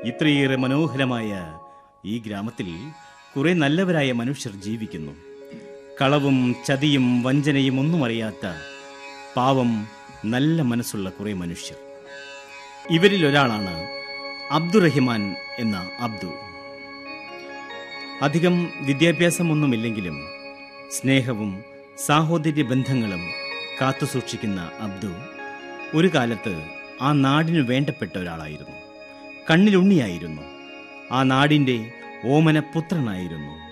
ഇത്രയേറെ മനോഹരമായ ഈ ഗ്രാമത്തിൽ കുറെ നല്ലവരായ മനുഷ്യർ ജീവിക്കുന്നു കളവും ചതിയും വഞ്ചനയും ഒന്നും അറിയാത്ത പാവം നല്ല മനസ്സുള്ള കുറെ മനുഷ്യർ ഇവരിൽ ഒരാളാണ് അബ്ദുറഹിമാൻ എന്ന അബ്ദു അധികം വിദ്യാഭ്യാസമൊന്നുമില്ലെങ്കിലും സ്നേഹവും സാഹോദര്യ ബന്ധങ്ങളും കാത്തുസൂക്ഷിക്കുന്ന അബ്ദു ഒരു കാലത്ത് ആ നാടിനു വേണ്ടപ്പെട്ട ഒരാളായിരുന്നു കണ്ണിലുണ്ണിയായിരുന്നു ആ നാടിൻ്റെ ഓമന പുത്രനായിരുന്നു